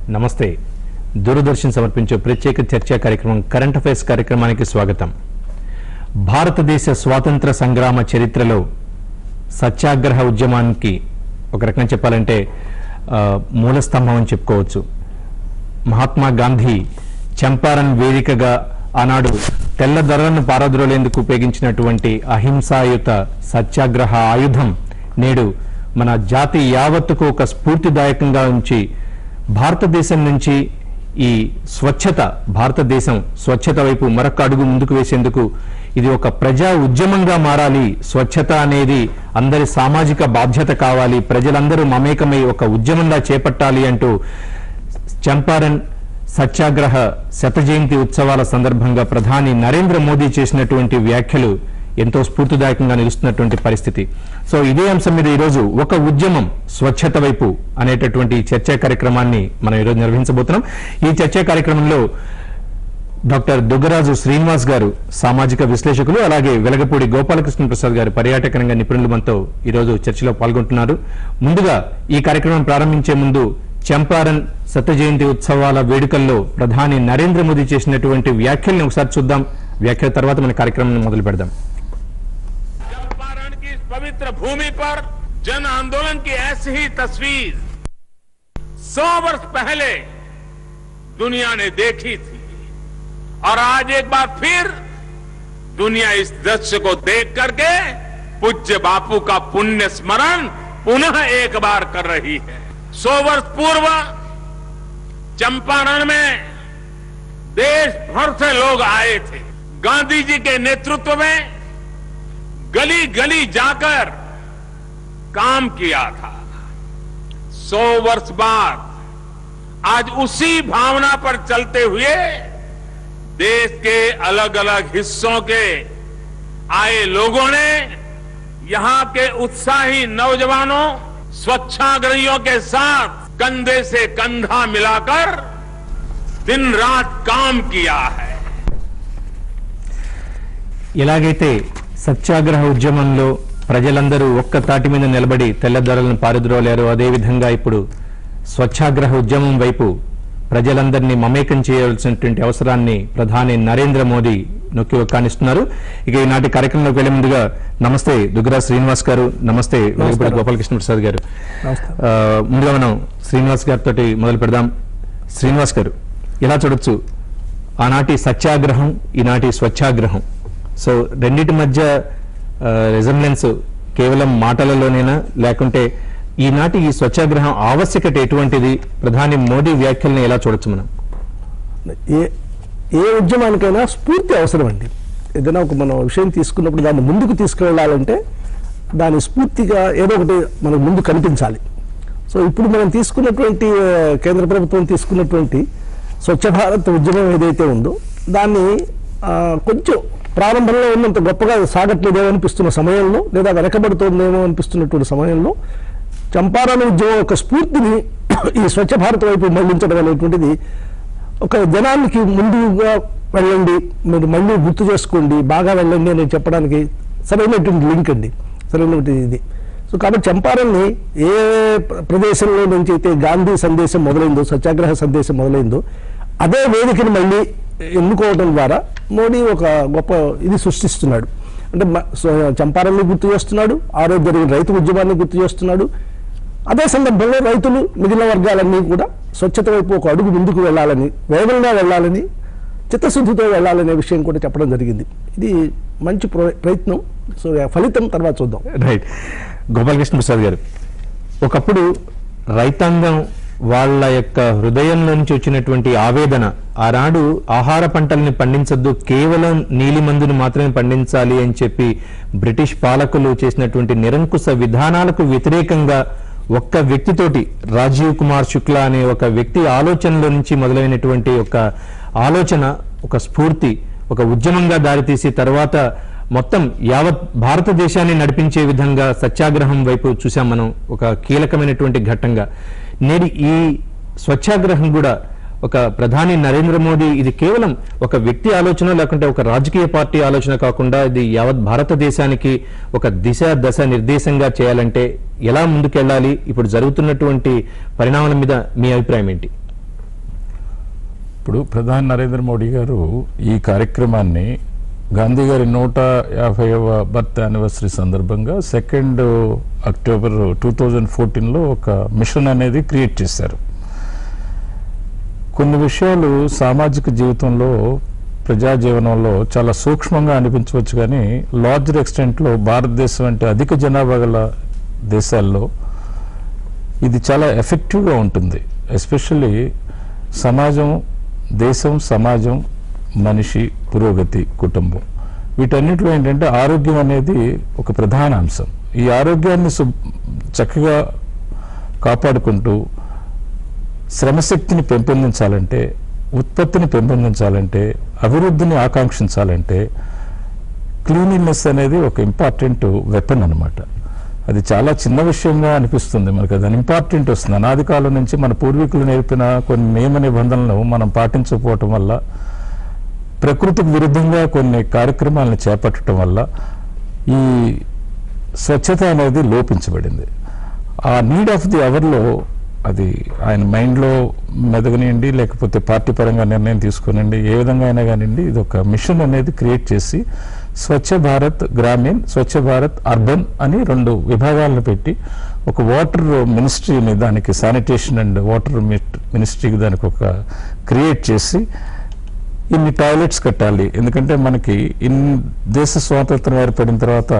నమస్తే దూరదర్శన్ సమర్పించే ప్రత్యేక చర్చా కార్యక్రమం కరెంట్ అఫైర్స్ కార్యక్రమానికి స్వాగతం భారతదేశ స్వాతంత్ర సంగ్రామ చరిత్రలో సత్యాగ్రహ ఉద్యమానికి ఒక రకంగా చెప్పాలంటే ఆ, మూల స్తంభం అని చెప్పుకోవచ్చు మహాత్మా గాంధీ చంపారన్ వేదికగా ఆనాడు తెల్ల ధరలను పారద్రోలేందుకు ఉపయోగించినటువంటి అహింసాయుత సత్యాగ్రహ ఆయుధం నేడు మన జాతి యావత్తుకు ఒక స్ఫూర్తిదాయకంగా ఉంచి భారతదేశం నుంచి ఈ స్వచ్ఛత భారతదేశం స్వచ్ఛత వైపు మరొక అడుగు ముందుకు వేసేందుకు ఇది ఒక ప్రజా ఉద్యమంగా మారాలి స్వచ్ఛత అనేది అందరి సామాజిక బాధ్యత కావాలి ప్రజలందరూ మమేకమై ఒక ఉద్యమంలా చేపట్టాలి అంటూ చంపారన్ సత్యాగ్రహ శత జయంతి ఉత్సవాల సందర్భంగా ప్రధాని నరేంద్ర మోదీ చేసినటువంటి వ్యాఖ్యలు ఎంతో స్ఫూర్తిదాయకంగా నిలుస్తున్నటువంటి పరిస్థితి సో ఇదే అంశం మీద ఈరోజు ఒక ఉద్యమం స్వచ్ఛత వైపు అనేటటువంటి చర్చా కార్యక్రమాన్ని మనం ఈరోజు నిర్వహించబోతున్నాం ఈ చర్చా కార్యక్రమంలో డాక్టర్ దుగ్గరాజు శ్రీనివాస్ గారు సామాజిక విశ్లేషకులు అలాగే వెలగపూడి గోపాలకృష్ణ ప్రసాద్ గారు పర్యాటక రంగ నిపుణులు మనతో ఈరోజు చర్చలో పాల్గొంటున్నారు ముందుగా ఈ కార్యక్రమం ప్రారంభించే ముందు చంపారన్ శత జయంతి ఉత్సవాల వేడుకల్లో ప్రధాని నరేంద్ర మోదీ చేసినటువంటి వ్యాఖ్యల్ని ఒకసారి చూద్దాం వ్యాఖ్యల తర్వాత మన కార్యక్రమం మొదలు పెడదాం चंपारण की इस पवित्र भूमि पर जन आंदोलन की ऐसी ही तस्वीर सौ वर्ष पहले दुनिया ने देखी थी और आज एक बार फिर दुनिया इस दृश्य को देख करके पूज्य बापू का पुण्य स्मरण पुनः एक बार कर रही है सौ वर्ष पूर्व चंपारण में देश भर से लोग आए थे गांधी जी के नेतृत्व में गली गली जाकर काम किया था सौ वर्ष बाद आज उसी भावना पर चलते हुए देश के अलग अलग हिस्सों के आए लोगों ने यहां के उत्साही नौजवानों स्वच्छाग्रहियों के साथ कंधे से कंधा मिलाकर दिन रात काम किया है ఎలాగైతే సత్యాగ్రహ ఉద్యమంలో ప్రజలందరూ ఒక్క తాటి మీద నిలబడి తెల్లదొరలను పారుద్రోలారు అదేవిధంగా ఇప్పుడు స్వచ్ఛాగ్రహ ఉద్యమం వైపు ప్రజలందరినీ మమేకం చేయాల్సినటువంటి అవసరాన్ని ప్రధాని నరేంద్ర మోదీ నొక్కి ఒక్కానిస్తున్నారు ఇక ఈనాటి కార్యక్రమంలోకి వెళ్లే ముందుగా నమస్తే దుగ్గరా శ్రీనివాస్ గారు నమస్తే వెలుగుపూడి గోపాలకృష్ణ ప్రసాద్ గారు ఆ, ముందుగా మనం శ్రీనివాస్ గారితో మొదలు పెడదాం శ్రీనివాస్ గారు ఎలా చూడొచ్చు ఆనాటి సత్యాగ్రహం ఈనాటి స్వచ్ఛాగ్రహం సో రెండిటి మధ్య రిజంబ్లెన్స్ కేవలం మాటలలోనేనా లేకుంటే ఈనాటి ఈ స్వచ్ఛాగ్రహం ఆవశ్యకత ఎటువంటిది ప్రధాని మోదీ వ్యాఖ్యల్ని ఎలా చూడొచ్చు మనం ఏ ఏ ఉద్యమానికైనా స్ఫూర్తి అవసరం అండి ఏదైనా ఒక మనం విషయం తీసుకున్నప్పుడు దాన్ని ముందుకు తీసుకువెళ్ళాలంటే దాని స్ఫూర్తిగా ఏదో ఒకటి మనకు ముందు కనిపించాలి సో ఇప్పుడు మనం తీసుకున్నటువంటి ఆ, కేంద్ర ప్రభుత్వం తీసుకున్నటువంటి స్వచ్ఛ భారత్ ఉద్యమం ఏదైతే ఉందో దాన్ని ఆ, కొంచెం ప్రారంభంలో ఉన్నంత గొప్పగా సాగట్లేదేమో అనిపిస్తున్న సమయంలో లేదా వెనకబడుతోందేమో అనిపిస్తున్నటువంటి సమయంలో చంపారణ ఉద్యమం యొక్క స్ఫూర్తిని ఈ స్వచ్ఛ భారత్ వైపు మళ్లించడం అనేటువంటిది ఒక జనానికి ముందుగా వెళ్ళండి మీరు మళ్ళీ గుర్తు చేసుకోండి బాగా వెళ్ళండి అని చెప్పడానికి సరైనటువంటి లింక్ అండి సరైనటువంటి ఇది సో కాబట్టి చంపారణ్ని ఏ ప్ర- ప్రదేశంలో నుంచి అయితే గాంధీ సందేశం మొదలైందో సత్యాగ్రహ సందేశం మొదలైందో అదే వేదికను మళ్ళీ ఎన్నుకోవడం ద్వారా మోడీ ఒక గొప్ప ఇది సృష్టిస్తున్నాడు అంటే మ- సో చంపారణ్ని గుర్తు చేస్తున్నాడు ఆ రోజు జరిగిన రైతు ఉద్యమాన్ని గుర్తు చేస్తున్నాడు అదే సందర్భంలో రైతులు మిగిలిన వర్గాలన్నీ కూడా స్వచ్ఛత వైపు ఒక అడుగు ముందుకు వెళ్ళాలని వేగంగా వెళ్ళాలని చిత్తశుద్ధితో వెళ్ళాలనే విషయం కూడా చెప్పడం జరిగింది ఇది మంచి ప్ర- ప్రయత్నం సో ఫలితం తర్వాత చూద్దాం రైట్ గోపాలకృష్ణ ప్రసాద్ గారు ఒకప్పుడు రైతాంగం వాళ్ళ యొక్క హృదయం నుంచి వచ్చినటువంటి ఆవేదన ఆనాడు ఆహార పంటల్ని పండించొద్దు కేవలం నీలి మందును మాత్రమే పండించాలి అని చెప్పి బ్రిటిష్ పాలకులు చేసినటువంటి నిరంకుశ విధానాలకు వ్యతిరేకంగా ఒక్క వ్యక్తితోటి రాజీవ్ కుమార్ శుక్లా అనే ఒక వ్యక్తి ఆలోచనలో నుంచి మొదలైనటువంటి ఒక ఆలోచన ఒక స్ఫూర్తి ఒక ఉద్యమంగా దారితీసి తర్వాత మొత్తం యావత్ భారతదేశాన్ని నడిపించే విధంగా సత్యాగ్రహం వైపు చూసాం మనం ఒక కీలకమైనటువంటి ఘట్టంగా నేడు ఈ స్వచ్ఛాగ్రహం కూడా ఒక ప్రధాని నరేంద్ర మోదీ ఇది కేవలం ఒక వ్యక్తి ఆలోచన లేకుంటే ఒక రాజకీయ పార్టీ ఆలోచన కాకుండా ఇది యావత్ భారతదేశానికి ఒక దిశ దశ నిర్దేశంగా చేయాలంటే ఎలా ముందుకెళ్ళాలి ఇప్పుడు జరుగుతున్నటువంటి పరిణామాల మీద మీ అభిప్రాయం ఏంటి ఇప్పుడు ప్రధాని నరేంద్ర మోడీ గారు ఈ కార్యక్రమాన్ని గాంధీ గారి నూట యాభైవ బర్త్ యానివర్సరీ సందర్భంగా సెకండ్ అక్టోబర్ టూ థౌజండ్ ఫోర్టీన్లో ఒక మిషన్ అనేది క్రియేట్ చేశారు కొన్ని విషయాలు సామాజిక జీవితంలో ప్రజా జీవనంలో చాలా సూక్ష్మంగా అనిపించవచ్చు కానీ లార్జర్ ఎక్స్టెంట్లో భారతదేశం అంటే అధిక జనాభా గల దేశాల్లో ఇది చాలా ఎఫెక్టివ్గా ఉంటుంది ఎస్పెషల్లీ సమాజం దేశం సమాజం మనిషి పురోగతి కుటుంబం వీటన్నిటిలో ఏంటంటే ఆరోగ్యం అనేది ఒక ప్రధాన అంశం ఈ ఆరోగ్యాన్ని సు- చక్కగా కాపాడుకుంటూ శ్రమశక్తిని పెంపొందించాలంటే ఉత్పత్తిని పెంపొందించాలంటే అభివృద్ధిని ఆకాంక్షించాలంటే క్లీనినెస్ అనేది ఒక ఇంపార్టెంట్ వెపన్ అన్నమాట అది చాలా చిన్న విషయంగా అనిపిస్తుంది మనకు అది ఇంపార్టెంట్ వస్తుంది అనాది కాలం నుంచి మన పూర్వీకులు నేర్పిన కొన్ని నియమ నిబంధనలను మనం పాటించకపోవటం వల్ల ప్రకృతికి విరుద్ధంగా కొన్ని కార్యక్రమాలను చేపట్టడం వల్ల ఈ స్వచ్ఛత అనేది లోపించబడింది ఆ నీడ్ ఆఫ్ ది అవర్లో అది ఆయన మైండ్లో మెదగనియండి లేకపోతే పార్టీ పరంగా నిర్ణయం తీసుకునండి ఏ విధంగా అయినా కానివ్వండి ఇది ఒక మిషన్ అనేది క్రియేట్ చేసి స్వచ్ఛ భారత్ గ్రామీణ్ స్వచ్ఛ భారత్ అర్బన్ అని రెండు విభాగాలను పెట్టి ఒక వాటర్ మినిస్ట్రీని దానికి శానిటేషన్ అండ్ వాటర్ మినిస్ట్రీకి దానికి ఒక క్రియేట్ చేసి ఇన్ని టాయిలెట్స్ కట్టాలి ఎందుకంటే మనకి ఇన్ దేశ స్వాతంత్రం ఏర్పడిన తర్వాత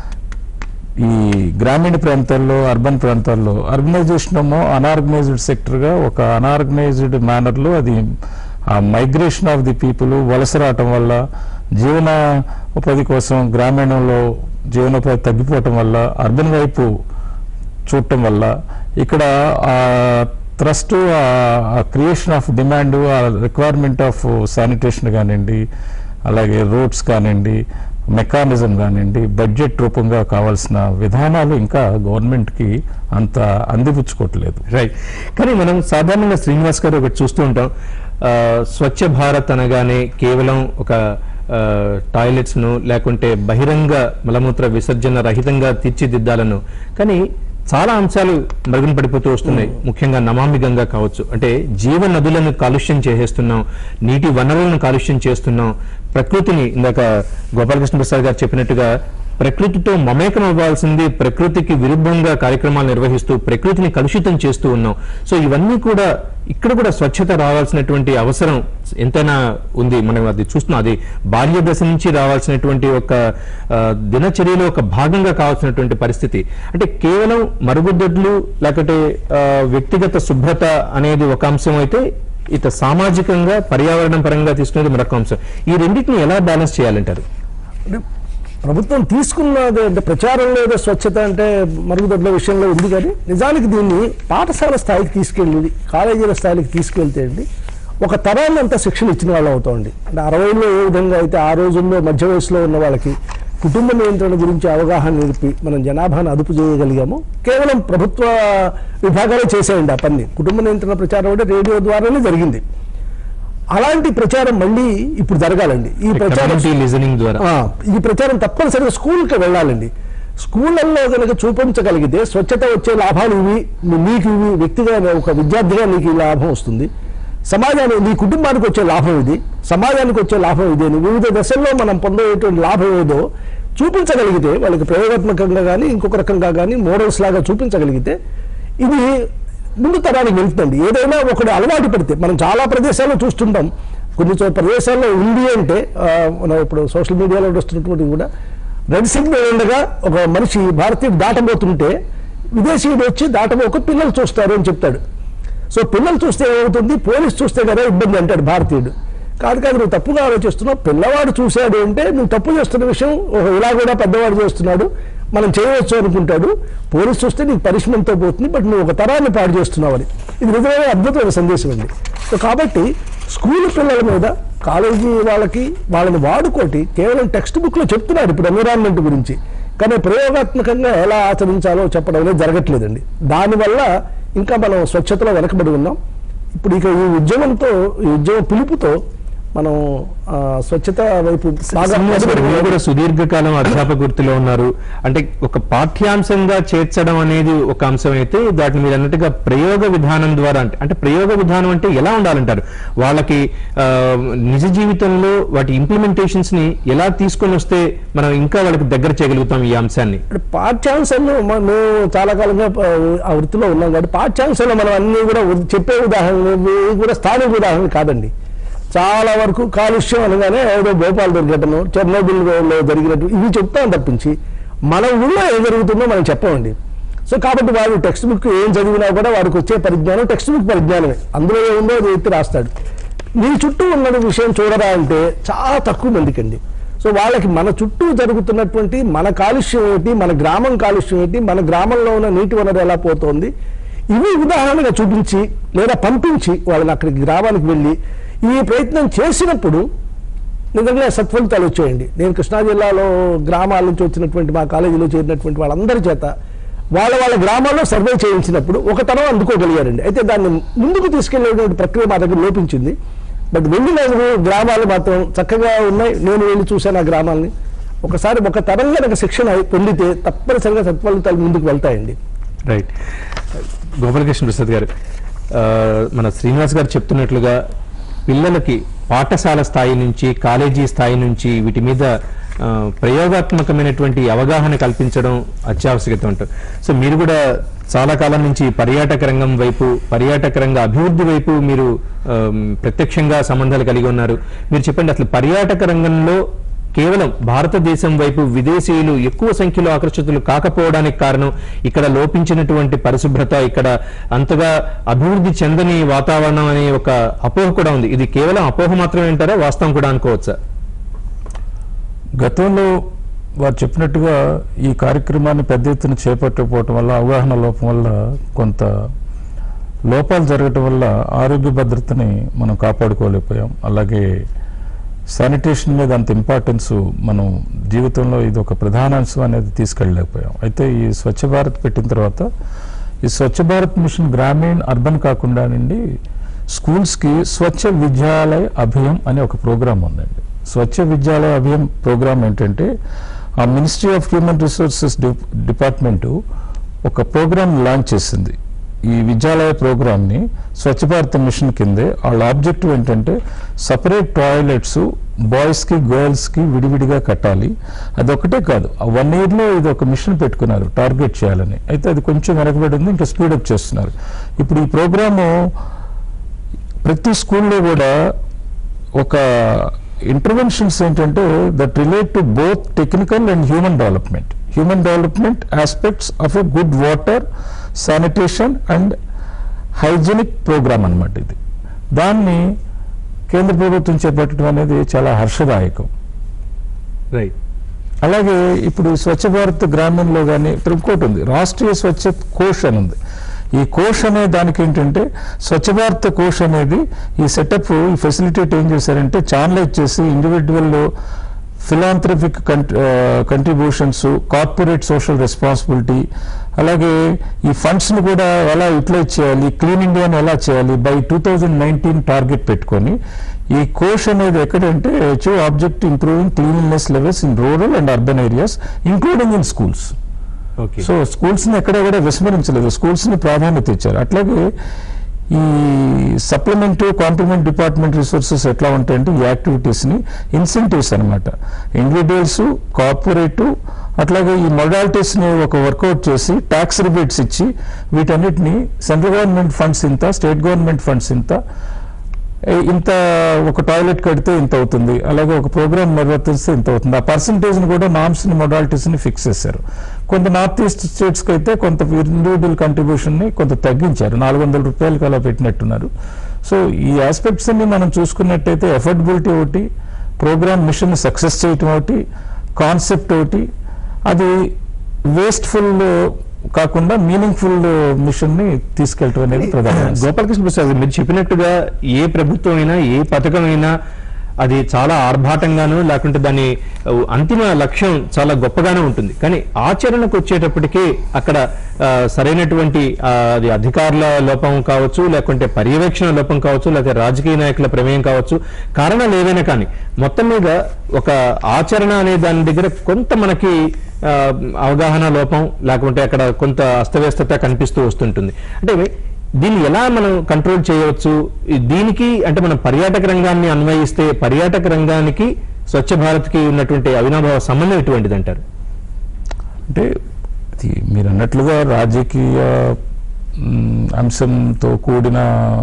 ఈ గ్రామీణ ప్రాంతాల్లో అర్బన్ ప్రాంతాల్లో అర్బనైజేషన్ ఏమో అనార్గనైజ్డ్ సెక్టర్గా ఒక అనార్గనైజ్డ్ మేనర్లో అది ఆ మైగ్రేషన్ ఆఫ్ ది పీపుల్ వలస రావటం వల్ల జీవన ఉపాధి కోసం గ్రామీణంలో జీవనోపాధి తగ్గిపోవటం వల్ల అర్బన్ వైపు చూడటం వల్ల ఇక్కడ ఆ ట్రస్ట్ ఆ క్రియేషన్ ఆఫ్ డిమాండ్ ఆ రిక్వైర్మెంట్ ఆఫ్ శానిటేషన్ కానివ్వండి అలాగే రోడ్స్ కానివ్వండి మెకానిజం కానివ్వండి బడ్జెట్ రూపంగా కావాల్సిన విధానాలు ఇంకా గవర్నమెంట్కి అంత అందిపుచ్చుకోవట్లేదు రైట్ కానీ మనం సాధారణంగా శ్రీనివాస్ గారు ఒకటి చూస్తూ ఉంటాం ఆ, స్వచ్ఛ భారత్ అనగానే కేవలం ఒక ఆ, టాయిలెట్స్ ను లేకుంటే బహిరంగ మలమూత్ర విసర్జన రహితంగా తీర్చిదిద్దాలను కానీ చాలా అంశాలు మరుగున పడిపోతూ వస్తున్నాయి ముఖ్యంగా నమామి గంగా కావచ్చు అంటే జీవ నదులను కాలుష్యం చేసేస్తున్నాం నీటి వనరులను కాలుష్యం చేస్తున్నాం ప్రకృతిని ఇందాక గోపాలకృష్ణ ప్రసాద్ గారు చెప్పినట్టుగా ప్రకృతితో మమేకం అవ్వాల్సింది ప్రకృతికి విరుద్ధంగా కార్యక్రమాలు నిర్వహిస్తూ ప్రకృతిని కలుషితం చేస్తూ ఉన్నాం సో ఇవన్నీ కూడా ఇక్కడ కూడా స్వచ్ఛత రావాల్సినటువంటి అవసరం ఎంతైనా ఉంది మనం అది చూస్తున్నాం అది బాల్య దశ నుంచి రావాల్సినటువంటి ఒక ఆ, దినచర్యలో ఒక భాగంగా కావాల్సినటువంటి పరిస్థితి అంటే కేవలం మరుగుదొడ్లు లేకపోతే ఆ, వ్యక్తిగత శుభ్రత అనేది ఒక అంశం అయితే ఇత సామాజికంగా పర్యావరణం పరంగా తీసుకునేది మరొక అంశం ఈ రెండింటిని ఎలా బ్యాలెన్స్ చేయాలంటారు అంటే ప్రభుత్వం తీసుకున్నది అంటే ప్రచారంలో ఏదో స్వచ్ఛత అంటే మరుగుదొడ్ల విషయంలో ఉంది కానీ నిజానికి దీన్ని పాఠశాల స్థాయికి తీసుకెళ్ళి కాలేజీల స్థాయికి తీసుకెళ్తే అండి ఒక తరాన్ని అంతా శిక్షణ ఇచ్చిన వాళ్ళు అవుతామండి అంటే అరవైలో ఏ విధంగా అయితే ఆ రోజుల్లో మధ్య వయసులో ఉన్న వాళ్ళకి కుటుంబ నియంత్రణ గురించి అవగాహన నేర్పి మనం జనాభాను అదుపు చేయగలిగాము కేవలం ప్రభుత్వ విభాగాలే చేసేయండి ఆ పని కుటుంబ నియంత్రణ ప్రచారం అంటే రేడియో ద్వారానే జరిగింది అలాంటి ప్రచారం మళ్ళీ ఇప్పుడు జరగాలండి ఈ ప్రచారం కమ్యూనిటీ లిజనింగ్ ద్వారా ఆ, ఈ ప్రచారం తప్పనిసరిగా స్కూల్కి వెళ్ళాలండి స్కూళ్ళల్లో కనుక చూపించగలిగితే స్వచ్ఛత వచ్చే లాభాలు ఇవి నీ- నీకు ఇవి వ్యక్తిగా ఒక విద్యార్థిగా నీకు ఈ లాభం వస్తుంది సమాజానికి నీ కుటుంబానికి వచ్చే లాభం ఇది సమాజానికి వచ్చే లాభం ఇది అని వివిధ దశల్లో మనం పొందేటువంటి లాభం ఏదో చూపించగలిగితే వాళ్ళకి ప్రయోగాత్మకంగా కానీ ఇంకొక రకంగా కానీ మోడల్స్ లాగా చూపించగలిగితే ఇది ముందు తరానికి వెళ్తుంది ఏదైనా ఒకటి అలవాటు పడితే మనం చాలా ప్రదేశాల్లో చూస్తుంటాం కొన్ని చోట్ల ప్రదేశాల్లో ఉంది అంటే ఆ, మనం ఇప్పుడు సోషల్ మీడియాలో వస్తున్నటువంటి కూడా రెడ్ సిగ్నల్ ఉండగా ఒక మనిషి భారతీయుడు దాటబోతుంటే విదేశీయుడు వచ్చి దాటబోక పిల్లలు చూస్తారు అని చెప్తాడు సో పిల్లలు చూస్తే ఏమవుతుంది పోలీస్ చూస్తే కదా ఇబ్బంది అంటాడు భారతీయుడు కాదు కాదు నువ్వు తప్పుగా ఆలోచిస్తున్నావు పిల్లవాడు చూశాడు అంటే నువ్వు తప్పు చేస్తున్న విషయం ఓహో ఇలా కూడా పెద్దవాడు చేస్తున్నాడు మనం చేయవచ్చు అనుకుంటాడు పోలీస్ చూస్తే నీకు పనిష్మెంట్తో పోతుంది బట్ నువ్వు ఒక తరాన్ని పాడు చేస్తున్నావు అని ఇది నిజమైన అద్భుతమైన సందేశం అండి సో కాబట్టి స్కూల్ పిల్లల మీద కాలేజీ వాళ్ళకి వాళ్ళని వాడుకోటి కేవలం టెక్స్ట్ బుక్లో చెప్తున్నాడు ఇప్పుడు ఎన్విరాన్మెంట్ గురించి కానీ ప్రయోగాత్మకంగా ఎలా ఆచరించాలో చెప్పడం అనేది జరగట్లేదండి దానివల్ల ఇంకా మనం స్వచ్ఛతలో వెనకబడి ఉన్నాం ఇప్పుడు ఇక ఈ ఉద్యమంతో ఈ ఉద్యమ పిలుపుతో మనం ఆ, స్వచ్ఛత వైపు బాగా శ్రీనివాస్ గారు, మీరు కూడా సుదీర్ఘకాలం అధ్యాపక వృత్తిలో ఉన్నారు అంటే ఒక పాఠ్యాంశంగా చేర్చడం అనేది ఒక అంశం అయితే దాటిని మీరు అన్నట్టుగా ప్రయోగ విధానం ద్వారా అంటే అంటే ప్రయోగ విధానం అంటే ఎలా ఉండాలంటారు వాళ్ళకి ఆ, నిజ జీవితంలో వాటి ఇంప్లిమెంటేషన్స్ ని ఎలా తీసుకొని వస్తే మనం ఇంకా వాళ్ళకి దగ్గర చేయగలుగుతాం ఈ అంశాన్ని అంటే పాఠ్యాంశంలో మ- మేము చాలా కాలంగా ప- ఆ వృత్తిలో ఉన్నాం కాబట్టి పాఠ్యాంశంలో మనం అన్ని కూడా ఉ- చెప్పే ఉదాహరణలు ఇవి కూడా స్థానిక ఉదాహరణలు కాదండి చాలా వరకు కాలుష్యం అనగానే ఏదో భోపాల్ దుర్ఘటన చెర్నోబిల్లో జరిగినట్టు ఇవి చెప్తాం తప్పించి మన ఊళ్ళో ఏం జరుగుతుందో మనం చెప్పమండి సో కాబట్టి వాడు టెక్స్ట్ బుక్ ఏం చదివినా కూడా వాడికి వచ్చే పరిజ్ఞానం టెక్స్ట్ బుక్ పరిజ్ఞానమే అందులో ఏముందో అది ఎత్తి రాస్తాడు నీ చుట్టూ ఉన్న విషయం చూడరా అంటే చాలా తక్కువ మందికండి సో వాళ్ళకి మన చుట్టూ జరుగుతున్నటువంటి మన కాలుష్యం ఏంటి మన గ్రామం కాలుష్యం ఏంటి మన గ్రామంలో ఉన్న నీటి వనరు ఎలా పోతోంది ఇవి ఉదాహరణగా చూపించి లేదా పంపించి వాళ్ళని అక్కడికి గ్రామానికి వెళ్ళి ఈ ప్రయత్నం చేసినప్పుడు నిజంగా సత్ఫలితాలు వచ్చాయండి నేను కృష్ణా జిల్లాలో గ్రామాల నుంచి వచ్చినటువంటి మా కాలేజీలో చేరినటువంటి వాళ్ళందరి చేత వాళ్ళ వాళ్ళ గ్రామాల్లో సర్వే చేయించినప్పుడు ఒక తరం అందుకోగలిగారండి అయితే దాన్ని ముందుకు తీసుకెళ్లేటువంటి ప్రక్రియ మా దగ్గర లోపించింది బట్ వెళ్ళిన గ్రామాలు మాత్రం చక్కగా ఉన్నాయి నేను వెళ్ళి చూశాను ఆ గ్రామాలని ఒకసారి ఒక తరం కనుక శిక్షణ పొందితే తప్పనిసరిగా సత్ఫలితాలు ముందుకు వెళ్తాయండి రైట్ గోపాలకృష్ణ ప్రసాద్ గారు ఆ, మన శ్రీనివాస్ గారు చెప్తున్నట్లుగా పిల్లలకి పాఠశాల స్థాయి నుంచి కాలేజీ స్థాయి నుంచి వీటి మీద ఆ, ప్రయోగాత్మకమైనటువంటి అవగాహన కల్పించడం అత్యావశ్యకత ఉంటుంది సో మీరు కూడా చాలా కాలం నుంచి పర్యాటక రంగం వైపు పర్యాటక రంగ అభివృద్ధి వైపు మీరు ఆమ్, ప్రత్యక్షంగా సంబంధాలు కలిగి ఉన్నారు మీరు చెప్పండి అసలు పర్యాటక రంగంలో కేవలం భారతదేశం వైపు విదేశీయులు ఎక్కువ సంఖ్యలో ఆకర్షితులు కాకపోవడానికి కారణం ఇక్కడ లోపించినటువంటి పరిశుభ్రత ఇక్కడ అంతగా అభివృద్ధి చెందని వాతావరణం అనే ఒక అపోహ కూడా ఉంది ఇది కేవలం అపోహ మాత్రమే అంటారా వాస్తవం కూడా అనుకోవచ్చా గతంలో వారు చెప్పినట్టుగా ఈ కార్యక్రమాన్ని పెద్ద ఎత్తున చేపట్టకపోవటం వల్ల అవగాహన లోపం వల్ల కొంత లోపాలు జరగటం వల్ల ఆరోగ్య భద్రతని మనం కాపాడుకోలేకపోయాం అలాగే శానిటేషన్ మీద అంత ఇంపార్టెన్స్ మనం జీవితంలో ఇది ఒక ప్రధాన అంశం అనేది తీసుకెళ్ళలేకపోయాం అయితే ఈ స్వచ్ఛ భారత్ పెట్టిన తర్వాత ఈ స్వచ్ఛ భారత్ మిషన్ గ్రామీణ అర్బన్ కాకుండా నుండి స్కూల్స్కి స్వచ్ఛ విద్యాలయ అభియం అనే ఒక ప్రోగ్రామ్ ఉందండి స్వచ్ఛ విద్యాలయ అభియం ప్రోగ్రామ్ ఏంటంటే ఆ ministry of human resources department ఒక ప్రోగ్రామ్ లాంచ్ చేసింది ఈ విద్యాలయ ప్రోగ్రామ్ని స్వచ్ఛ భారత్ మిషన్ కిందే వాళ్ళ ఆబ్జెక్టివ్ ఏంటంటే సపరేట్ టాయిలెట్స్ బాయ్స్కి గర్ల్స్కి విడివిడిగా కట్టాలి అదొకటే కాదు ఆ వన్ ఇయర్లో ఇది ఒక మిషన్ పెట్టుకున్నారు టార్గెట్ చేయాలని అయితే అది కొంచెం వెనకబడి ఉంది ఇంకా స్పీడప్ చేస్తున్నారు ఇప్పుడు ఈ ప్రోగ్రాము ప్రతి స్కూల్లో కూడా ఒక ఇంటర్వెన్షన్స్ ఏంటంటే that relate to both technical and human development human development aspects of a good water sanitation and hygienic programme అన్నమాట ఇది దాన్ని కేంద్ర ప్రభుత్వం చేపట్టడం అనేది చాలా హర్షదాయకం రైట్ అలాగే ఇప్పుడు ఈ స్వచ్ఛ భారత్ గ్రామీణలో కానీ ఇప్పుడు ఇంకోటి ఉంది రాష్ట్రీయ స్వచ్ఛ కోష్ అని ఉంది ఈ కోష్ అనే దానికి ఏంటంటే స్వచ్ఛ భారత్ కోష్ అనేది ఈ సెటప్ ఈ ఫెసిలిటేట్ ఏం చేశారంటే ఛానలైజ్ చేసి individual philanthropic contributions corporate social responsibility అలాగే ఈ ఫండ్స్ని కూడా ఎలా యూటిలైజ్ చేయాలి క్లీన్ ఇండియాని ఎలా చేయాలి by two thousand nineteen target పెట్టుకొని ఈ కోష్ అనేది ఎక్కడంటే achieve object improving cleanliness levels in rural and urban areas including in schools okay so schools ని ఎక్కడ కూడా విస్మరించలేదు స్కూల్స్ ని ప్రాధాన్యత ఇచ్చారు అట్లాగే ఈ సప్లిమెంటరీ కాంప్లిమెంట్ డిపార్ట్మెంట్ రిసోర్సెస్ ఎట్లా ఉంటాయంటే ఈ యాక్టివిటీస్ ని ఇన్సెంటివ్స్ అనమాట ఇండివిజువల్స్ కార్పొరేట్ అట్లాగే ఈ మొడాలిటీస్ ని ఒక వర్కౌట్ చేసి ట్యాక్స్ రిబేట్స్ ఇచ్చి వీటన్నిటిని సెంట్రల్ గవర్నమెంట్ ఫండ్స్ ఇంత స్టేట్ గవర్నమెంట్ ఫండ్స్ ఇంత ఏ, ఇంత ఒక టాయిలెట్ కడితే ఇంత అవుతుంది అలాగే ఒక ప్రోగ్రామ్ నిర్వర్తిస్తే ఇంత అవుతుంది ఆ పర్సంటేజ్ ని కూడా నామ్స్ ని మొడాలిటీస్ ని ఫిక్స్ చేశారు కొంత నార్త్ ఈస్ట్ స్టేట్స్ కి అయితే కొంత ఇండివిజువల్ కంట్రిబ్యూషన్ ని కొంత తగ్గించారు నాలుగు వందల రూపాయలకి అలా పెట్టినట్టున్నారు సో ఈ ఆస్పెక్ట్స్ అన్ని మనం చూసుకున్నట్టయితే ఎఫర్డబిలిటీ ఒకటి ప్రోగ్రామ్ మిషన్ సక్సెస్ చేయటం ఒకటి కాన్సెప్ట్ ఒకటి అది వేస్ట్ఫుల్ కాకుండా మీనింగ్ఫుల్ మిషన్ ని తీసుకెళ్ళటం అనేది ప్రధాన అంశం. గోపాలకృష్ణ ప్రసాద్ మీరు చెప్పినట్టుగా ఏ ప్రభుత్వం అయినా ఏ పథకం అయినా అది చాలా ఆర్భాటంగాను లేకుంటే దాని ఆ, అంతిమ లక్ష్యం చాలా గొప్పగానే ఉంటుంది కానీ ఆచరణకు వచ్చేటప్పటికీ అక్కడ ఆ, సరైనటువంటి ఆ, అది అధికారుల లోపం కావచ్చు లేకుంటే పర్యవేక్షణ లోపం కావచ్చు లేకపోతే రాజకీయ నాయకుల ప్రమేయం కావచ్చు కారణాలు ఏవైనా కానీ మొత్తం మీద ఒక ఆచరణ అనే దాని దగ్గర కొంత మనకి ఆ, అవగాహన లోపం లేకుంటే అక్కడ కొంత అస్తవ్యస్తత కనిపిస్తూ వస్తుంటుంది అంటే దీన్ని ఎలా మనం కంట్రోల్ చేయవచ్చు ఈ దీనికి అంటే మనం పర్యాటక రంగాన్ని అన్వయిస్తే పర్యాటక రంగానికి స్వచ్ఛ భారత్కి ఉన్నటువంటి అవినాభావ సంబంధం ఎటువంటిది అంటారు అంటే ఇది మీరు అన్నట్లుగా రాజకీయ మ్, అంశంతో కూడిన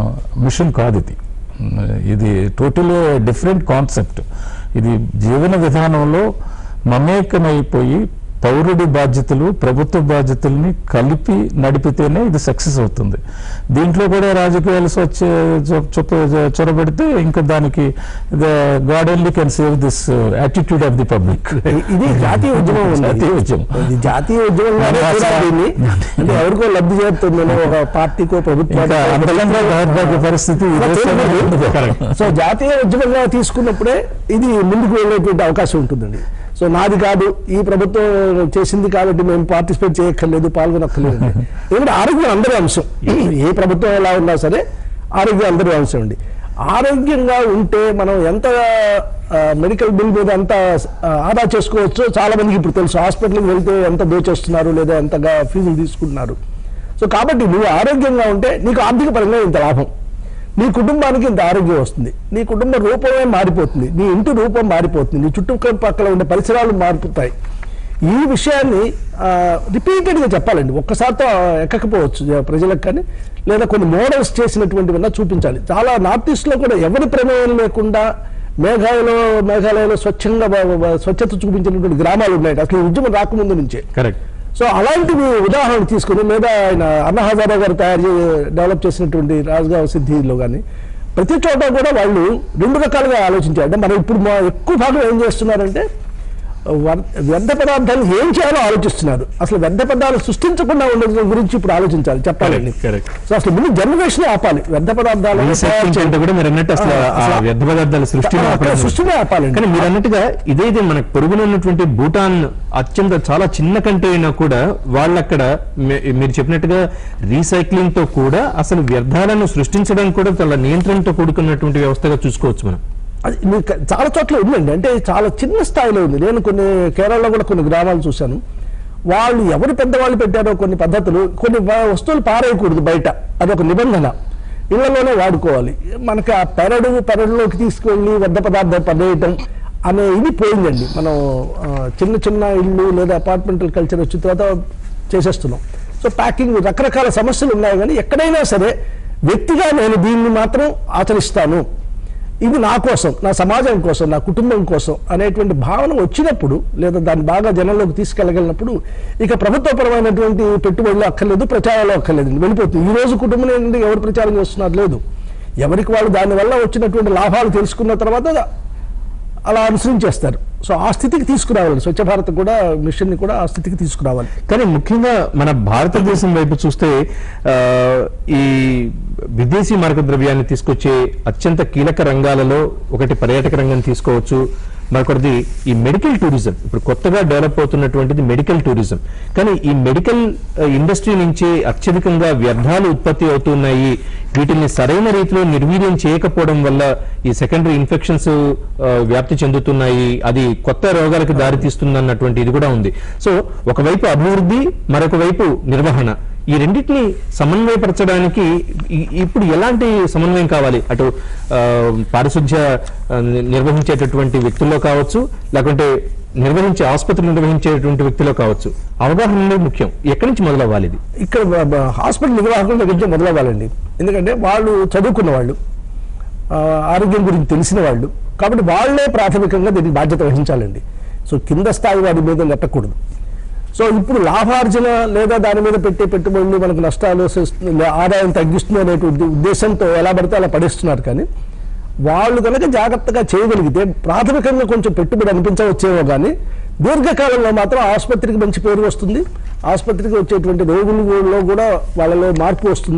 మిషన్ కాదు ఇది మ్, ఇది టోటల్ డిఫరెంట్ కాన్సెప్ట్ ఇది జీవన విధానంలో మమేకమైపోయి పౌరుడి బాధ్యతలు ప్రభుత్వ బాధ్యతల్ని కలిపి నడిపితేనే ఇది సక్సెస్ అవుతుంది దీంట్లో కూడా రాజకీయాలు స్వచ్ఛ చొ- చొప్ప- చొరబెడితే ఇంకా దానికి God only can save this attitude of the public ఇ- ఇది జాతీయ ఉద్యమం ఉంది జాతీయ ఉద్యమం. ఇది జాతీయ ఉద్యమంగానే మన చూడాలి దీన్ని అంటే ఎవరికో లబ్ధి చేస్తుందనో ఒక పార్టీకో ఇంకా ప్రభుత్వానికో అంతకంటే దౌర్భాగ్య పరిస్థితి ఈ అలా దేశంలో చేయకూడదు. ఉండదు. సో జాతీయ ఉద్యమంగా తీసుకున్నప్పుడే ఇది ముందుకు వెళ్ళేటువంటి అవకాశం ఉంటుందండి సో నాది కాదు ఈ ప్రభుత్వం చేసింది కాబట్టి మేము పార్టిసిపేట్ చేయక్కర్లేదు పాల్గొనక్కర్లేదు ఎందుకంటే ఆరోగ్యం అందరి అంశం ఏ ప్రభుత్వం ఎలా ఉన్నా సరే ఆరోగ్యం అందరి అంశం అండి ఆరోగ్యంగా ఉంటే మనం ఎంత మెడికల్ బిల్ మీద ఎంత ఆ, ఆదా చేసుకోవచ్చో చాలా మందికి ఇప్పుడు తెలుసు హాస్పిటల్కి వెళ్తే ఎంత దోచేస్తున్నారు లేదా ఎంతగా ఫీజులు తీసుకుంటున్నారు సో కాబట్టి నువ్వు ఆరోగ్యంగా ఉంటే నీకు ఆర్థిక పరంగా ఇంత లాభం నీ కుటుంబానికి ఇంత ఆరోగ్యం వస్తుంది నీ కుటుంబ రూపమే మారిపోతుంది నీ ఇంటి రూపం మారిపోతుంది నీ చుట్టుపక్కల ఉండే పరిసరాలు మారిపోతాయి ఈ విషయాన్ని రిపీటెడ్గా చెప్పాలండి ఒక్కసారితో ఎక్కకపోవచ్చు జ- ప్రజలకు కానీ లేదా కొన్ని మోడల్స్ చేసినటువంటివన్నా చూపించాలి చాలా నార్త్ ఈస్ట్లో కూడా ఎవరి ప్రమేయం లేకుండా మేఘాలయలో మేఘాలయలో స్వచ్ఛంగా బ- బ- స్వచ్ఛత చూపించినటువంటి గ్రామాలు ఉన్నాయి అసలు ఈ ఉద్యమం రాకముందు నుంచే కరెక్ట్ సో అలాంటివి ఉదాహరణ తీసుకుని లేదా ఆయన అన్నా హజారా గారు తయారు చే డెవలప్ చేసినటువంటి రాజగావ్ సిద్ధిలో కానీ ప్రతి చోట కూడా వాళ్ళు రెండు రకాలుగా ఆలోచించారు అంటే మనం ఇప్పుడు మా ఎక్కువ భాగం ఏం చేస్తున్నారంటే వర్- వ్యర్థ పదార్థాలు ఏం చేయాలో ఆలోచిస్తున్నారు అసలు వ్యర్థ పదార్థాలు సృష్టించకుండా ఉండడం గురించి ఇప్పుడు ఆలోచించాలి చెప్పాలండి Correct, correct. సో అసలు ముందు జనరేషన్ ఆపాలి వ్యర్థ పదార్థాలు రీసైక్లింగ్ అంటే కూడా మీరు అన్నట్టు అసలు ఆ, ఆ అసలు వ్యర్థ పదార్థాల సృష్టిని అక్కడ ఆపడం. సృష్టినే ఆపాలండి కానీ మీరు అన్నట్టుగా ఇదైతే మనకు పొరుగున ఉన్నటువంటి భూటాన్ అత్యంత చాలా చిన్న కంట్రీ అయినా కూడా వాళ్ళక్కడ మీ- మీరు చెప్పినట్టుగా రీసైక్లింగ్ తో కూడా అసలు వ్యర్థాలను సృష్టించడం కూడా చాలా నియంత్రణతో కూడుకున్నటువంటి వ్యవస్థగా చూసుకోవచ్చు మనం అది మీకు చాలా చోట్ల ఉందండి అంటే చాలా చిన్న స్థాయిలో ఉంది నేను కొన్ని కేరళలో కూడా కొన్ని గ్రామాలు చూశాను వాళ్ళు ఎవరు పెద్దవాళ్ళు పెట్టారో కొన్ని పద్ధతులు కొన్ని వ- వస్తువులు పారేయకూడదు బయట అదొక నిబంధన ఇళ్లలోనే వాడుకోవాలి మనకి ఆ పెరడు పెరడులోకి తీసుకెళ్ళి వ్యర్థ పదార్థం పడేయటం అనే ఇది పోయిందండి మనం ఆ, చిన్న చిన్న ఇళ్ళు లేదా అపార్ట్మెంటల్ కల్చర్ వచ్చిన తర్వాత చేసేస్తున్నాం సో ప్యాకింగ్ రకరకాల సమస్యలు ఉన్నాయి కానీ ఎక్కడైనా సరే వ్యక్తిగా నేను దీన్ని మాత్రం ఆచరిస్తాను ఇది నా కోసం నా సమాజం కోసం నా కుటుంబం కోసం అనేటువంటి భావన వచ్చినప్పుడు లేదా దాన్ని బాగా జనంలోకి తీసుకెళ్ళగలిగినప్పుడు ఇక ప్రభుత్వపరమైనటువంటి పెట్టుబడులు అక్కర్లేదు ప్రచారాలు అక్కర్లేదు వెళ్ళిపోతుంది ఈ రోజు కుటుంబం నుండి ఎవరు ప్రచారం చేస్తున్నారు లేదు ఎవరికి వాళ్ళు దానివల్ల వచ్చినటువంటి లాభాలు తెలుసుకున్న తర్వాత అలా అనుసరించేస్తారు సో ఆ స్థితికి తీసుకురావాలి స్వచ్ఛ భారత్ కూడా మిషన్ని కూడా ఆ స్థితికి తీసుకురావాలి కానీ ముఖ్యంగా మన భారతదేశం వైపు చూస్తే ఆ, ఈ విదేశీ మారక ద్రవ్యాన్ని తీసుకొచ్చే అత్యంత కీలక రంగాలలో ఒకటి పర్యాటక రంగం తీసుకోవచ్చు మరొకటిది ఈ మెడికల్ టూరిజం ఇప్పుడు కొత్తగా డెవలప్ అవుతున్నటువంటిది మెడికల్ టూరిజం కానీ ఈ మెడికల్ ఆ, ఇండస్ట్రీ నుంచి అత్యధికంగా వ్యర్థాలు ఉత్పత్తి అవుతున్నాయి వీటిని సరైన రీతిలో నిర్వీర్యం చేయకపోవడం వల్ల ఈ సెకండరీ ఇన్ఫెక్షన్స్ వ్యాప్తి చెందుతున్నాయి అది కొత్త రోగాలకు దారితీస్తుంది అన్నటువంటి ఇది కూడా ఉంది సో ఒకవైపు అభివృద్ధి మరొక వైపు నిర్వహణ ఈ రెండింటిని సమన్వయపరచడానికి ఈ- ఇప్పుడు ఎలాంటి సమన్వయం కావాలి అటు ఆ, పారిశుధ్య ఆ, ని- నిర్వహించేటటువంటి వ్యక్తుల్లో కావచ్చు లేకుంటే నిర్వహించే ఆసుపత్రులు నిర్వహించేటువంటి వ్యక్తిలో కావచ్చు అవగాహన అనేది ముఖ్యం ఎక్కడి నుంచి మొదలవ్వాలి ఇది ఇక్కడ బ- బ- హాస్పిటల్ నిర్వాహకుల దగ్గర నుంచి మొదలవ్వాలండి ఎందుకంటే వాళ్ళు చదువుకున్న వాళ్ళు ఆ, ఆరోగ్యం గురించి తెలిసిన వాళ్ళు కాబట్టి వాళ్ళే ప్రాథమికంగా దీనికి బాధ్యత వహించాలండి సో కింద స్థాయి వాడి మీద నెట్టకూడదు సో ఇప్పుడు లాభార్జన లేదా దాని మీద పెట్టే పెట్టుబడులు మనకు నష్టాలు వస్తుంది, లే- ఆదాయం తగ్గిస్తుంది అనేటువంటి ఉద్దేశంతో ఎలా పడితే అలా పడేస్తున్నారు కానీ వాళ్ళు కనుక జాగ్రత్తగా చేయగలిగితే ప్రాథమికంగా కొంచెం పెట్టుబడి అనిపించవచ్చేమో కానీ దీర్ఘకాలంలో మాత్రం ఆసుపత్రికి మంచి పేరు వస్తుంది ఆసుపత్రికి వచ్చేటువంటి రోగులలో కూడా వాళ్ళలో మార్పు వస్తుంది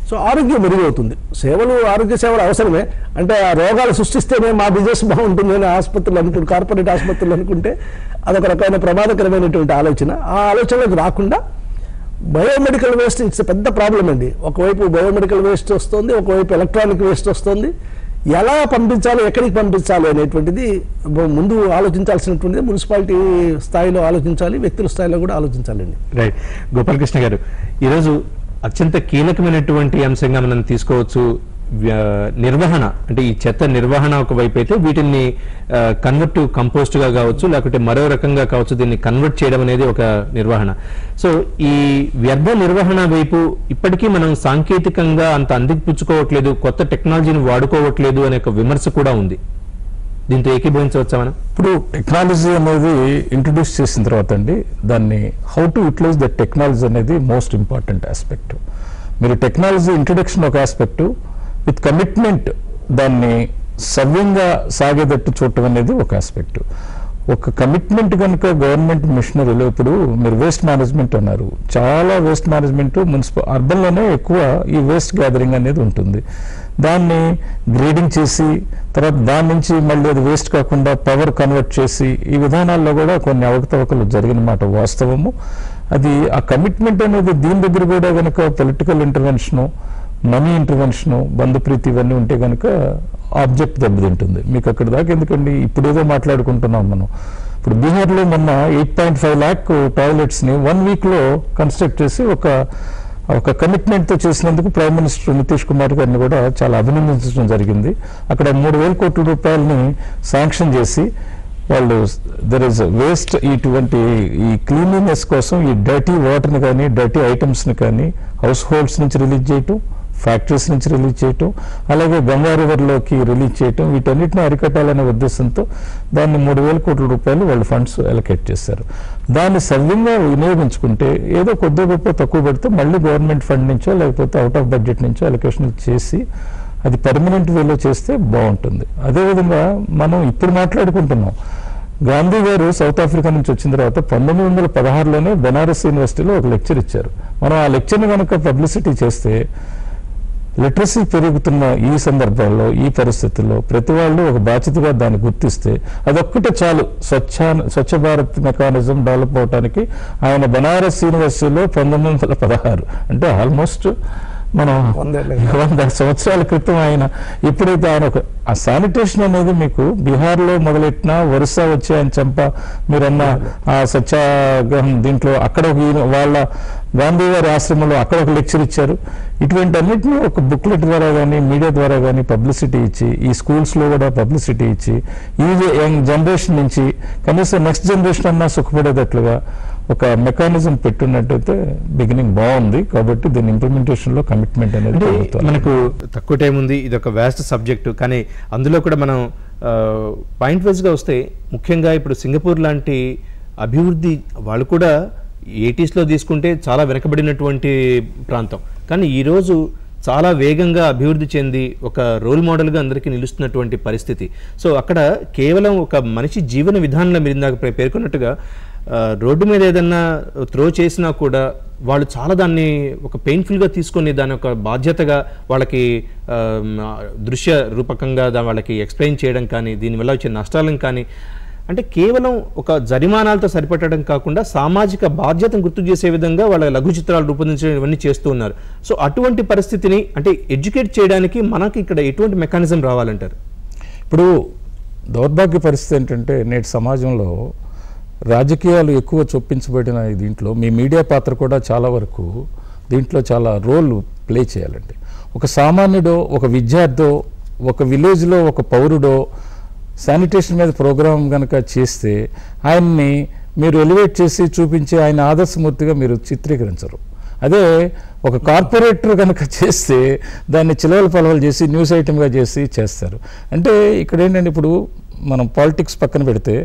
సో ఆరోగ్యం మెరుగవుతుంది సేవలు ఆరోగ్య సేవలు అవసరమే అంటే ఆ రోగాలు సృష్టిస్తేనే మా బిజినెస్ బాగుంటుంది అని ఆసుపత్రులు అనుకుంటే కార్పొరేట్ ఆసుపత్రులు అనుకుంటే అదొక రకమైన ప్రమాదకరమైనటువంటి ఆలోచన ఆ ఆలోచనలకు రాకుండా బయోమెడికల్ వేస్ట్ ఇట్స్ పెద్ద ప్రాబ్లం అండి ఒకవైపు బయోమెడికల్ వేస్ట్ వస్తుంది ఒకవైపు ఎలక్ట్రానిక్ వేస్ట్ వస్తుంది ఎలా పంపించాలి ఎక్కడికి పంపించాలి అనేటువంటిది బ- ముందు ఆలోచించాల్సినటువంటిది మున్సిపాలిటీ స్థాయిలో ఆలోచించాలి వ్యక్తుల స్థాయిలో కూడా ఆలోచించాలండి రైట్ గోపాలకృష్ణ గారు ఈరోజు అత్యంత కీలకమైనటువంటి అంశంగా మనం తీసుకోవచ్చు వ్య- నిర్వహణ అంటే ఈ చెత్త నిర్వహణ ఒక వైపు అయితే వీటిని కన్వర్ట్ కంపోస్ట్ గా కావచ్చు లేకపోతే మరో రకంగా కావచ్చు దీన్ని కన్వర్ట్ చేయడం అనేది ఒక నిర్వహణ సో ఈ వ్యర్థ నిర్వహణ వైపు ఇప్పటికీ మనం సాంకేతికంగా అంత అందిపుచ్చుకోవట్లేదు కొత్త టెక్నాలజీని వాడుకోవట్లేదు అనే ఒక విమర్శ కూడా ఉంది దీంతో ఏకీభవించవచ్చా మనం ఇప్పుడు టెక్నాలజీ అనేది ఇంట్రడ్యూస్ చేసిన తర్వాత అండి దాన్ని how to utilise the technology అనేది మోస్ట్ ఇంపార్టెంట్ ఆస్పెక్ట్ మీరు టెక్నాలజీ ఇంట్రడక్షన్ ఒక ఆస్పెక్ట్ విత్ కమిట్మెంట్ దాన్ని సవ్యంగా సాగేటట్టు చూడటం అనేది ఒక ఆస్పెక్ట్ ఒక కమిట్మెంట్ కనుక గవర్నమెంట్ మిషనరీలో ఇప్పుడు మీరు వేస్ట్ మేనేజ్మెంట్ అన్నారు చాలా వేస్ట్ మేనేజ్మెంట్ మున్సిపల్ అర్బన్లోనే ఎక్కువ ఈ వేస్ట్ గ్యాదరింగ్ అనేది ఉంటుంది దాన్ని గ్రేడింగ్ చేసి తర్వాత దాని నుంచి మళ్ళీ అది వేస్ట్ కాకుండా పవర్ కన్వర్ట్ చేసి ఈ విధానాల్లో కూడా కొన్ని అవకతవకలు జరిగిన మాట వాస్తవము అది ఆ కమిట్మెంట్ అనేది దీని దగ్గర కూడా కనుక పొలిటికల్ ఇంటర్వెన్షను మనీ ఇంటర్వెన్షను బంధుప్రీతి ఇవన్నీ ఉంటే కనుక ఆబ్జెక్ట్ దెబ్బతింటుంది మీకు అక్కడ దాకా ఎందుకండి ఇప్పుడు ఏదో మాట్లాడుకుంటున్నాం మనం ఇప్పుడు బీహార్లో మొన్న ఎయిట్ పాయింట్ ఫైవ్ ల్యాక్ టాయిలెట్స్ని వన్ వీక్లో కన్స్ట్రక్ట్ చేసి ఒక ఒక కమిట్మెంట్తో చేసినందుకు ప్రైమ్ మినిస్టర్ నితీష్ కుమార్ గారిని కూడా చాలా అభినందించడం జరిగింది అక్కడ మూడు వేల కోట్ల రూపాయలని శాంక్షన్ చేసి వాళ్ళు దర్ ఇస్ వేస్ట్ ఇటువంటి ఈ క్లీన్లీనెస్ కోసం ఈ డర్టీ వాటర్ని కానీ డర్టీ ఐటమ్స్ని కానీ హౌస్ హోల్డ్స్ నుంచి రిలీజ్ చేయటం ఫ్యాక్టరీస్ నుంచి రిలీజ్ చేయటం అలాగే గంగా రివర్లోకి రిలీజ్ చేయటం వీటన్నిటిని అరికట్టాలనే ఉద్దేశంతో దాన్ని మూడు వేల కోట్ల రూపాయలు వాళ్ళు ఫండ్స్ అలొకేట్ చేశారు దాన్ని సవ్యంగా వినియోగించుకుంటే ఏదో కొద్ది గొప్ప తక్కువ పెడితే మళ్ళీ గవర్నమెంట్ ఫండ్ నుంచో లేకపోతే అవుట్ ఆఫ్ బడ్జెట్ నుంచో అలొకేషన్ చేసి అది పర్మనెంట్ వేలో చేస్తే బాగుంటుంది అదేవిధంగా మనం ఇప్పుడు మాట్లాడుకుంటున్నాం గాంధీ గారు సౌత్ ఆఫ్రికా నుంచి వచ్చిన తర్వాత పంతొమ్మిది వందల పదహారులోనే బెనారస్ యూనివర్సిటీలో ఒక లెక్చర్ ఇచ్చారు మనం ఆ లెక్చర్ని కనుక పబ్లిసిటీ చేస్తే లిటరసీ పెరుగుతున్న ఈ సందర్భాల్లో ఈ పరిస్థితుల్లో ప్రతి వాళ్ళు ఒక బాధ్యతగా దాన్ని గుర్తిస్తే అదొక్కటే చాలు స్వచ్ఛ స్వచ్ఛ భారత్ మెకానిజం డెవలప్ అవడానికి ఆయన బనారస్ యూనివర్సిటీలో పంతొమ్మిది వందల పదహారు అంటే ఆల్మోస్ట్ మనం వందేళ్ళ వంద సంవత్సరాల క్రితం ఆయన ఎప్పుడైతే ఆయన ఒక ఆ శానిటేషన్ అనేది మీకు బీహార్లో మొదలెట్టిన ఒరిస్సా వచ్చి ఆయన చంప మీరన్న ఆ సత్యాగ్రహం దీంట్లో అక్కడ ఒక ఈయన- వాళ్ళ గాంధీ గారి ఆశ్రమంలో అక్కడ ఒక లెక్చర్ ఇచ్చారు ఇటువంటి అన్నింటినీ ఒక బుక్లెట్ ద్వారా కానీ మీడియా ద్వారా కానీ పబ్లిసిటీ ఇచ్చి ఈ స్కూల్స్లో కూడా పబ్లిసిటీ ఇచ్చి ఈ యంగ్ జనరేషన్ నుంచి కనీసం నెక్స్ట్ జనరేషన్ అన్నా సుఖపడేటట్లుగా ఒక మెకానిజం పెట్టున్నట్టయితే బిగినింగ్ బాగుంది కాబట్టి దీని ఇంప్లిమెంటేషన్ లో కమిట్మెంట్ అనేది అంటే ప్రభుత్వాలు. మనకు తక్కువ టైం ఉంది ఇది ఒక వ్యాస్ట్ సబ్జెక్టు కానీ అందులో కూడా మనం పాయింట్ వైజ్గా వస్తే ముఖ్యంగా ఇప్పుడు సింగపూర్ లాంటి అభివృద్ధి వాళ్ళు కూడా ఎయిటీస్లో తీసుకుంటే చాలా వెనకబడినటువంటి ప్రాంతం కానీ ఈరోజు చాలా వేగంగా అభివృద్ధి చెంది ఒక రోల్ మోడల్గా అందరికీ నిలుస్తున్నటువంటి పరిస్థితి సో అక్కడ కేవలం ఒక మనిషి జీవన విధానంలో మీరు ఇందాక పే- పేర్కొన్నట్టుగా ఆ, రోడ్డు మీద ఏదన్నా త్రో చేసినా కూడా వాళ్ళు చాలా దాన్ని ఒక పెయిన్ఫుల్గా తీసుకొని దాని ఒక బాధ్యతగా వాళ్ళకి ఆ, మ, దృశ్య రూపకంగా దా- వాళ్ళకి ఎక్స్ప్లెయిన్ చేయడం కానీ దీనివల్ల వచ్చే నష్టాలను కానీ అంటే కేవలం ఒక జరిమానాలతో సరిపెట్టడం కాకుండా సామాజిక బాధ్యతను గుర్తు చేసే విధంగా వాళ్ళ లఘు చిత్రాలు రూపొందించడం ఇవన్నీ చేస్తూ ఉన్నారు సో అటువంటి పరిస్థితిని అంటే ఎడ్యుకేట్ చేయడానికి మనకి ఇక్కడ ఎటువంటి మెకానిజం రావాలంటారు ఇప్పుడు దౌర్భాగ్య పరిస్థితి ఏంటంటే నేటి సమాజంలో రాజకీయాలు ఎక్కువ చొప్పించబడిన ఈ దీంట్లో మీ మీడియా పాత్ర కూడా చాలా వరకు దీంట్లో చాలా రోల్ ప్లే చేయాలండి ఒక సామాన్యుడో ఒక విద్యార్థో ఒక విలేజ్లో ఒక పౌరుడో శానిటేషన్ మీద ప్రోగ్రాం కనుక చేస్తే ఆయన్ని మీరు ఎలివేట్ చేసి చూపించి ఆయన ఆదర్శమూర్తిగా మీరు చిత్రీకరించరు అదే ఒక కార్పొరేటర్ కనుక చేస్తే దాన్ని చిలవల పలవలు చేసి న్యూస్ ఐటమ్గా చేసి చేస్తారు అంటే ఇక్కడ ఏంటంటే ఇప్పుడు మనం పాలిటిక్స్ పక్కన పెడితే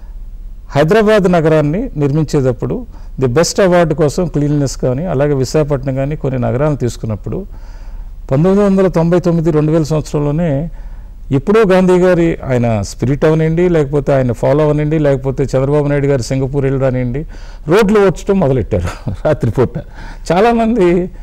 హైదరాబాద్ నగరాన్ని నిర్మించేటప్పుడు ది బెస్ట్ అవార్డు కోసం క్లీన్లెస్ కానీ అలాగే విశాఖపట్నం కానీ కొన్ని నగరాలను తీసుకున్నప్పుడు పంతొమ్మిది వందల తొంభై తొమ్మిది రెండు వేల సంవత్సరంలోనే ఎప్పుడో గాంధీ గారి ఆయన స్పిరిట్ అవనండి లేకపోతే ఆయన ఫాలో అవనండి లేకపోతే చంద్రబాబు నాయుడు గారు సింగపూర్ వెళ్ళడానివ్వండి రోడ్లు వచ్చటం మొదలెట్టారు రాత్రిపూట చాలామంది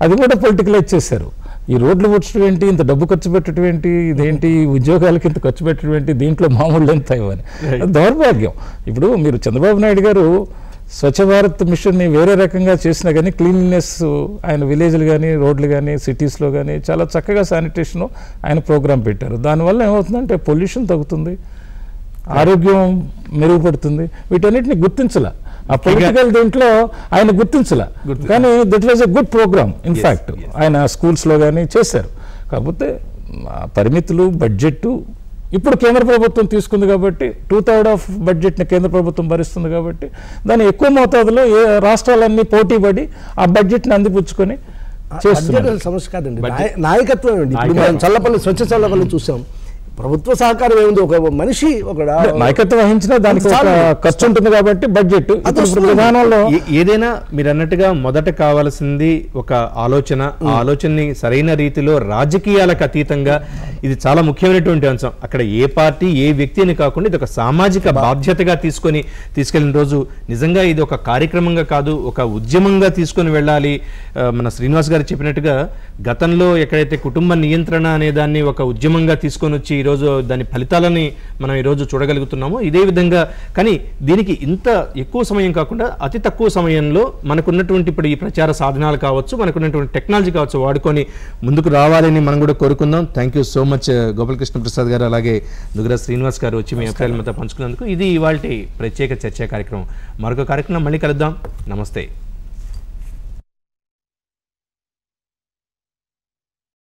అది కూడా పొలిటికలైజ్ చేశారు ఈ రోడ్లు పుచ్చడం ఏంటి ఇంత డబ్బు ఖర్చు పెట్టడం ఏంటి ఇదేంటి ఈ ఉద్యోగాలకి ఇంత ఖర్చు పెట్టడం ఏంటి దీంట్లో మామూలు ఎంత ఇవ్వని అది దౌర్భాగ్యం ఇప్పుడు మీరు చంద్రబాబు నాయుడు గారు స్వచ్ఛ భారత్ మిషన్ని వేరే రకంగా చేసినా కానీ క్లీన్లీనెస్ ఆయన విలేజ్లు కానీ రోడ్లు కానీ సిటీస్లో కానీ చాలా చక్కగా శానిటేషన్ ఆయన ప్రోగ్రాం పెట్టారు దానివల్ల ఏమవుతుందంటే పొల్యూషన్ తగ్గుతుంది ఆరోగ్యం మెరుగుపడుతుంది వీటన్నిటిని గుర్తించాల ఆ పొలిటికల్ దీంట్లో ఆయన గుర్తించాల కానీ that was a good programme in fact ఆయన స్కూల్స్లో కానీ చేశారు కాకపోతే ఆ పరిమితులు బడ్జెట్ ఇప్పుడు కేంద్ర ప్రభుత్వం తీసుకుంది కాబట్టి టూ థర్డ్ ఆఫ్ బడ్జెట్ని కేంద్ర ప్రభుత్వం భరిస్తుంది కాబట్టి దాన్ని ఎక్కువ మోతాదులో ఏ రాష్ట్రాలన్నీ పోటీ పడి ఆ బడ్జెట్ని అందిపుచ్చుకొని చేస్తున్నారు బడ్జెట్ సమస్య కాదండి నాయ- నాయకత్వం ఏమిటి ఇప్పుడు మనం చల్లపల్లి స్వచ్ఛ చల్లపల్లి చూసాం ప్రభుత్వ సహకారం ఏముంది ఒక మనిషి ఒక నాయకత్వం వహించినా దానికి ఒక చాలు. ఖర్చు ఉంటుంది కాబట్టి బడ్జెట్ ఇప్పుడు వస్తుంది. విధానంలో ఏ- ఏదైనా మీరు అన్నట్టుగా మొదట కావాల్సింది ఒక ఆలోచన ఆ ఆలోచనని సరైన రీతిలో రాజకీయాలకు అతీతంగా ఇది చాలా ముఖ్యమైనటువంటి అంశం అక్కడ ఏ పార్టీ ఏ వ్యక్తి అని కాకుండా ఇది ఒక సామాజిక బాధ్యతగా తీసుకొని తీసుకెళ్లిన రోజు నిజంగా ఇది ఒక కార్యక్రమంగా కాదు ఒక ఉద్యమంగా తీసుకొని వెళ్ళాలి ఆ, మన శ్రీనివాస్ గారు చెప్పినట్టుగా గతంలో ఎక్కడైతే కుటుంబ నియంత్రణ అనే దాన్ని ఒక ఉద్యమంగా తీసుకొని వచ్చి ఈరోజు దాని ఫలితాలని మనం ఈరోజు చూడగలుగుతున్నాము ఇదే విధంగా కానీ దీనికి ఇంత ఎక్కువ సమయం కాకుండా అతి తక్కువ సమయంలో మనకున్నటువంటి ఇప్పుడు ఈ ప్రచార సాధనాలు కావచ్చు మనకున్నటువంటి టెక్నాలజీ కావచ్చు వాడుకొని ముందుకు రావాలని మనం కూడా కోరుకుందాం thank you so much Gopalakrishna Prasad గారు అలాగే దుగ్గర శ్రీనివాస్ గారు వచ్చి మీ అభిప్రాయాలు మాతో పంచుకున్నందుకు ఇది ఇవాళ ప్రత్యేక చర్చా కార్యక్రమం మరొక కార్యక్రమం మళ్ళీ కలుద్దాం నమస్తే